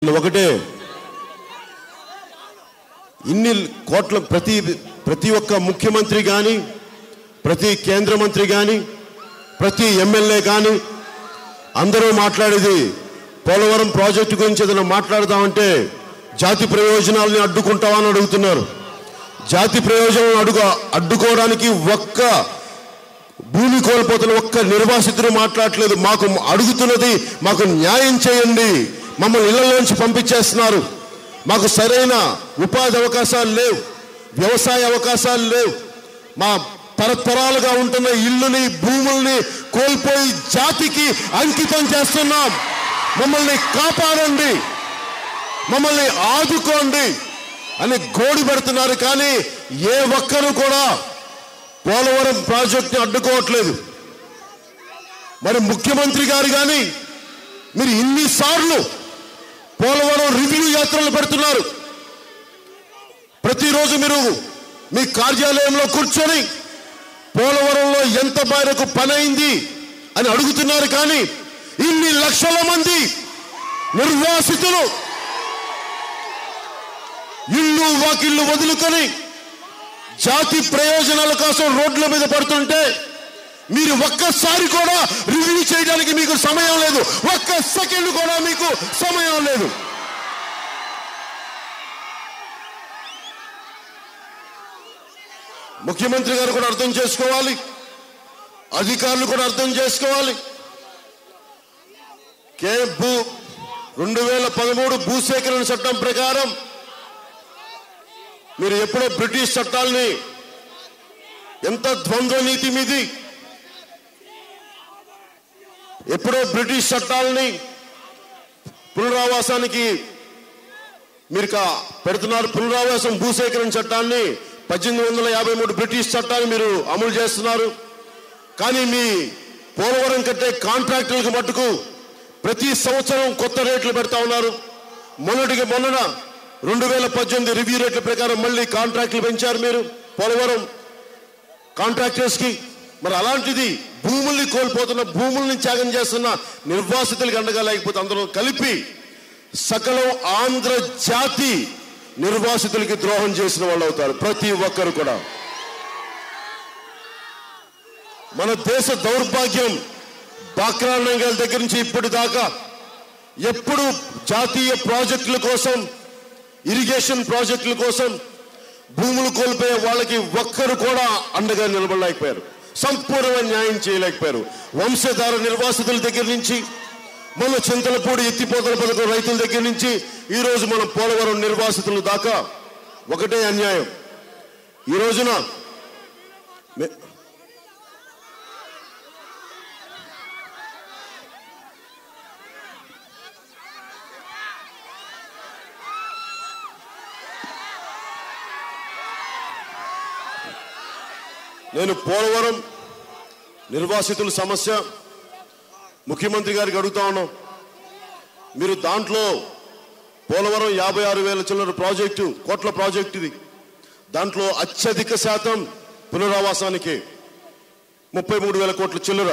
ఒకటే ఇన్ని కోట్ల ప్రతి ప్రతి ఒక్క ముఖ్యమంత్రి కానీ ప్రతి కేంద్ర మంత్రి కానీ ప్రతి ఎమ్మెల్యే కానీ అందరూ మాట్లాడేది పోలవరం ప్రాజెక్టు గురించి ఏదైనా మాట్లాడదామంటే జాతి ప్రయోజనాలని అడ్డుకుంటావా అని అడుగుతున్నారు జాతి ప్రయోజనాలను అడుగు అడ్డుకోవడానికి ఒక్క భూమి కోల్పోతున్న ఒక్క నిర్వాసితుడు మాట్లాడట్లేదు మాకు అడుగుతున్నది మాకు న్యాయం చేయండి మమ్మల్ని ఇళ్లలోంచి పంపించేస్తున్నారు మాకు సరైన ఉపాధి అవకాశాలు లేవు వ్యవసాయ అవకాశాలు లేవు మా తరతరాలుగా ఉంటున్న ఇల్లుని భూముల్ని కోల్పోయి జాతికి అంకితం చేస్తున్నాం మమ్మల్ని కాపాడండి మమ్మల్ని ఆదుకోండి అని గోడి పెడుతున్నారు కానీ ఏ ఒక్కరు కూడా పోలవరం ప్రాజెక్టుని అడ్డుకోవట్లేదు మరి ముఖ్యమంత్రి గారు కానీ మీరు ఇన్నిసార్లు పోలవరం రివ్యూ యాత్రలు పెడుతున్నారు ప్రతిరోజు మీరు మీ కార్యాలయంలో కూర్చొని పోలవరంలో ఎంత మేరకు పని అయింది అని అడుగుతున్నారు కానీ ఇన్ని లక్షల మంది నిర్వాసితులు ఇల్లు వాకిళ్ళు వదులుకొని జాతి ప్రయోజనాల కోసం రోడ్ల మీద పడుతుంటే మీరు ఒక్కసారి కూడా రివ్యూ చేయడానికి మీకు సమయం లేదు ఒక్క సెకండ్ కూడా మీకు సమయం లేదు ముఖ్యమంత్రి గారు కూడా అర్థం చేసుకోవాలి అధికారులు కూడా అర్థం చేసుకోవాలి కే భూ రెండు వేల పదమూడు భూసేకరణ చట్టం ప్రకారం మీరు ఎప్పుడో బ్రిటిష్ చట్టాలని ఎంత ద్వంద్వ నీతి మీది ఎప్పుడో బ్రిటిష్ చట్టాలని పునరావాసానికి మీరు కా- పెడుతున్నారు పునరావాసం భూసేకరణ చట్టాన్ని పద్దెనిమిది వందల యాభై మూడు బ్రిటిష్ చట్టాన్ని మీరు అమలు చేస్తున్నారు కానీ మీ పోలవరం కట్టే కాంట్రాక్టులకు మట్టుకు ప్రతి సంవత్సరం కొత్త రేట్లు పెడతా ఉన్నారు మొన్నటికి మొన్నన రెండు వేల పద్దెనిమిది రివ్యూ రేట్ల ప్రకారం మళ్ళీ కాంట్రాక్టులు పెంచారు మీరు పోలవరం కాంట్రాక్టర్స్ కి మరి అలాంటిది భూముల్ని కోల్పోతున్న భూముల్ని త్యాగం చేస్తున్న నిర్వాసితులకి అండగా లేకపోతే అందరూ కలిపి సకలం ఆంధ్ర జాతి నిర్వాసితులకి ద్రోహం చేసిన వాళ్ళు అవుతారు ప్రతి ఒక్కరు కూడా మన దేశ దౌర్భాగ్యం బాక్రా నంగల్ దగ్గర నుంచి ఇప్పటిదాకా ఎప్పుడు జాతీయ ప్రాజెక్టుల కోసం ఇరిగేషన్ ప్రాజెక్టుల కోసం భూములు కోల్పోయే వాళ్ళకి ఒక్కరు కూడా అండగా నిలబడలేకపోయారు సంపూర్ణమైన న్యాయం చేయలేకపోయారు వంశధార నిర్వాసితుల దగ్గర నుంచి మన చింతలపూడి ఎత్తిపోతల పథకం రైతుల దగ్గర నుంచి ఈ రోజు మన పోలవరం నిర్వాసితుల దాకా ఒకటే అన్యాయం ఈ రోజున మే- నేను పోలవరం నిర్వాసితుల సమస్య ముఖ్యమంత్రి గారికి అడుగుతా ఉన్నాం మీరు దాంట్లో పోలవరం యాభై ఆరు వేల చిల్లర ప్రాజెక్టు కోట్ల ప్రాజెక్టు ఇది దాంట్లో అత్యధిక శాతం పునరావాసానికి ముప్పై మూడు వేల కోట్ల చిల్లర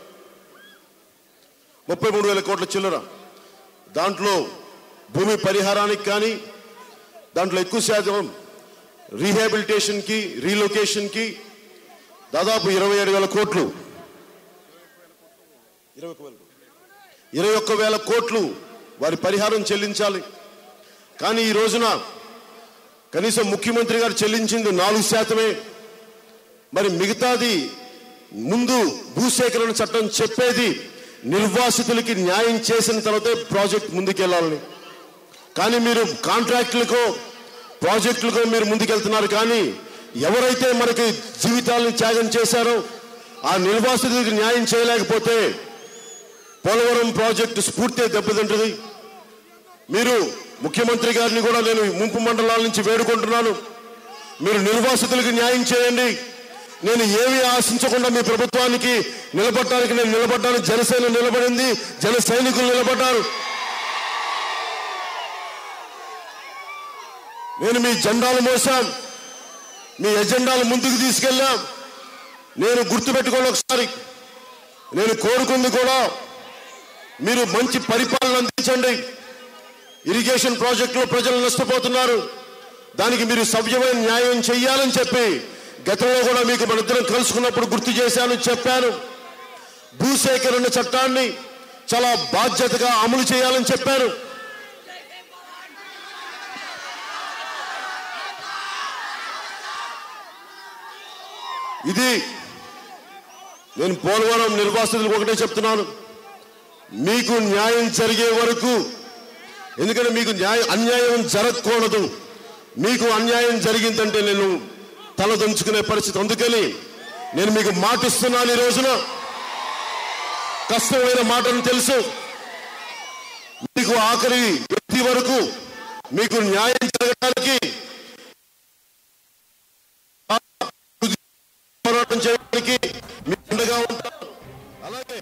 ముప్పై మూడు వేల కోట్ల చిల్లర దాంట్లో భూమి పరిహారానికి కానీ దాంట్లో ఎక్కువ శాతం రీహాబిలిటేషన్కి రీలొకేషన్కి దాదాపు ఇరవై ఏడు వేల కోట్లు ఇరవై ఒక్క వేల కోట్లు. ఇరవై ఒక్క వేల కోట్లు వారి పరిహారం చెల్లించాలి కానీ ఈ రోజున కనీసం ముఖ్యమంత్రి గారు చెల్లించింది నాలుగు శాతమే మరి మిగతాది ముందు భూసేకరణ చట్టం చెప్పేది నిర్వాసితులకి న్యాయం చేసిన తర్వాతే ప్రాజెక్ట్ ముందుకెళ్లాలని కానీ మీరు కాంట్రాక్టులకో ప్రాజెక్టులకో మీరు ముందుకెళ్తున్నారు కానీ ఎవరైతే మనకి జీవితాలను త్యాగం చేశారో ఆ నిర్వాసితులకు న్యాయం చేయలేకపోతే పోలవరం ప్రాజెక్టు స్ఫూర్తి దెబ్బతింటుంది మీరు ముఖ్యమంత్రి గారిని కూడా నేను ముంపు మండలాల నుంచి వేడుకుంటున్నాను మీరు నిర్వాసితులకు న్యాయం చేయండి నేను ఏమీ ఆశించకుండా మీ ప్రభుత్వానికి నిలబడటానికి నేను నిలబడ్డాను జనసేన నిలబడింది జన సైనికులు నిలబడ్డారు నేను మీ జెండాలు మోసాం మీ ఎజెండాలు ముందుకు తీసుకెళ్ళాం నేను గుర్తుపెట్టుకోండి ఒకసారి నేను కోరుకుంది కూడా మీరు మంచి పరిపాలన అందించండి ఇరిగేషన్ ప్రాజెక్టులో ప్రజలు నష్టపోతున్నారు దానికి మీరు సవ్యమైన న్యాయం చెయ్యాలని చెప్పి గతంలో కూడా మీకు మన ఇద్దరం కలుసుకున్నప్పుడు గుర్తు చేశాను చెప్పాను భూసేకరణ చట్టాన్ని చాలా బాధ్యతగా అమలు చేయాలని చెప్పాను ఇది నేను పోలవరం నిర్వాసితులకు ఒకటే చెప్తున్నాను మీకు న్యాయం జరిగే వరకు ఎందుకంటే మీకు న్యాయం అన్యాయం జరగకూడదు మీకు అన్యాయం జరిగిందంటే నేను తలదంచుకునే పరిస్థితి అందుకని నేను మీకు మాటిస్తున్నాను ఈ రోజున కష్టమైన మాటను తెలుసు మీకు ఆఖరి వ్యక్తి వరకు మీకు న్యాయం జరగడానికి పోరాటం చేయడానికి మీకు అండగా ఉంటాను అలాగే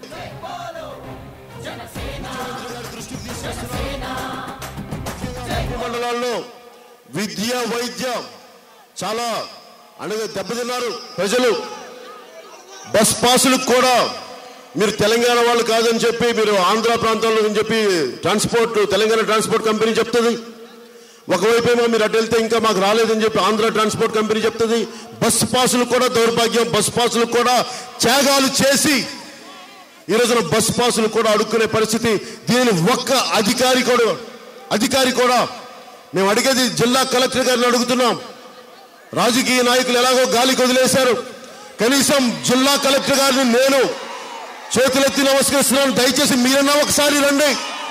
ముఖ్యమంత్రి గారి దృష్టికి తీసుకొస్తున్నాను. ముఖ్యంగా ముప్పు మండలాల్లో విద్య వైద్య చాలా అనగా దెబ్బతిన్నారు ప్రజలు బస్ పాసులకు కూడా మీరు తెలంగాణ వాళ్ళు కాదని చెప్పి మీరు ఆంధ్ర ప్రాంతంలో అని చెప్పి ట్రాన్స్పోర్ట్ తెలంగాణ ట్రాన్స్పోర్ట్ కంపెనీ చెప్తుంది ఒకవైపు ఏమో మీరు అటు వెళ్తే ఇంకా మాకు రాలేదని చెప్పి ఆంధ్ర ట్రాన్స్పోర్ట్ కంపెనీ చెప్తుంది బస్ పాసులు కూడా దౌర్భాగ్యం బస్ పాసులు కూడా త్యాగాలు చేసి ఈ రోజున బస్ పాసులు కూడా అడుక్కునే పరిస్థితి దీనిని ఒక్క అధికారి కూడా అధికారి కూడా మేము అడిగేది జిల్లా కలెక్టర్ గారిని అడుగుతున్నాం రాజకీయ నాయకులు ఎలాగో గాలికి వదిలేశారు కనీసం జిల్లా కలెక్టర్ గారిని నేను చేతులెత్తి నమస్కరిస్తున్నాను దయచేసి మీరన్నా ఒకసారి రండి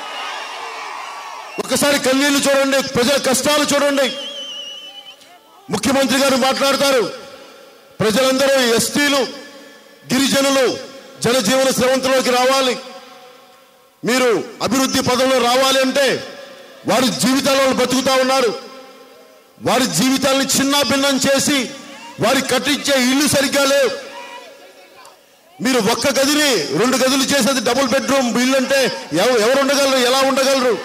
ఒకసారి కన్నీళ్లు చూడండి ప్రజల కష్టాలు చూడండి ముఖ్యమంత్రి గారు మాట్లాడతారు ప్రజలందరూ ఎస్టీలు గిరిజనులు జనజీవన స్రవంతిలోకి రావాలి మీరు అభివృద్ధి పదంలో రావాలి అంటే వారి జీవితాలలో బతుకుతా ఉన్నారు వారి జీవితాలను చిన్న భిన్నం చేసి వారి కట్టించే ఇల్లు సరిగ్గా లేవు మీరు ఒక్క గదిని రెండు గదులు చేసేది డబుల్ బెడ్రూమ్ ఇల్లు అంటే ఎవ- ఎవరు ఉండగలరు ఎలా ఉండగలరు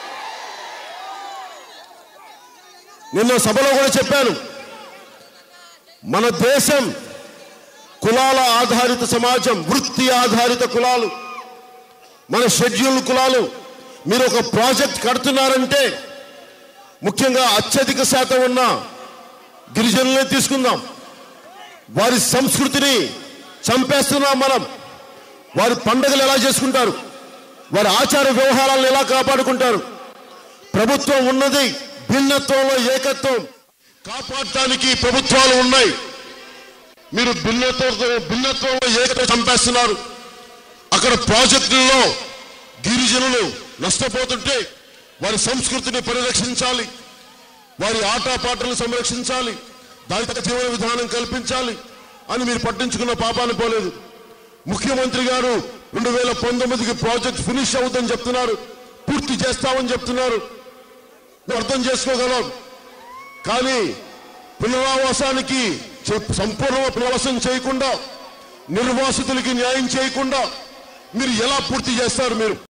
నిన్న సభలో కూడా చెప్పాను మన దేశం కులాల ఆధారిత సమాజం వృత్తి ఆధారిత కులాలు మన షెడ్యూల్ కులాలు మీరు ఒక ప్రాజెక్ట్ కడుతున్నారంటే ముఖ్యంగా అత్యధిక శాతం ఉన్న గిరిజనులే తీసుకుందాం వారి సంస్కృతిని చంపేస్తున్నాం మనం వారి పండుగలు ఎలా చేసుకుంటారు వారి ఆచార వ్యవహారాలను ఎలా కాపాడుకుంటారు ప్రభుత్వం ఉన్నది భిన్నత్వంలో ఏకత్వం కాపాడటానికి ప్రభుత్వాలు ఉన్నాయి మీరు భిన్నత్వం భిన్నత్వంలో ఏకత్వం చంపేస్తున్నారు అక్కడ ప్రాజెక్టుల్లో గిరిజనులు నష్టపోతుంటే వారి సంస్కృతిని పరిరక్షించాలి వారి ఆటపాటలు సంరక్షించాలి దాని తగ్గ జీవన విధానం కల్పించాలి అని మీరు పట్టించుకున్న పాపాన్ని పోలేదు ముఖ్యమంత్రి గారు రెండు వేల పంతొమ్మిదికి ప్రాజెక్ట్ ఫినిష్ అవుతుందని చెప్తున్నారు పూర్తి చేస్తామని చెప్తున్నారు మేము అర్థం చేసుకోగలం కానీ పునరావాసానికి చె- సంపూర్ణ పునరావాసం చేయకుండా నిర్వాసితులకి న్యాయం చేయకుండా మీరు ఎలా పూర్తి చేస్తారు మీరు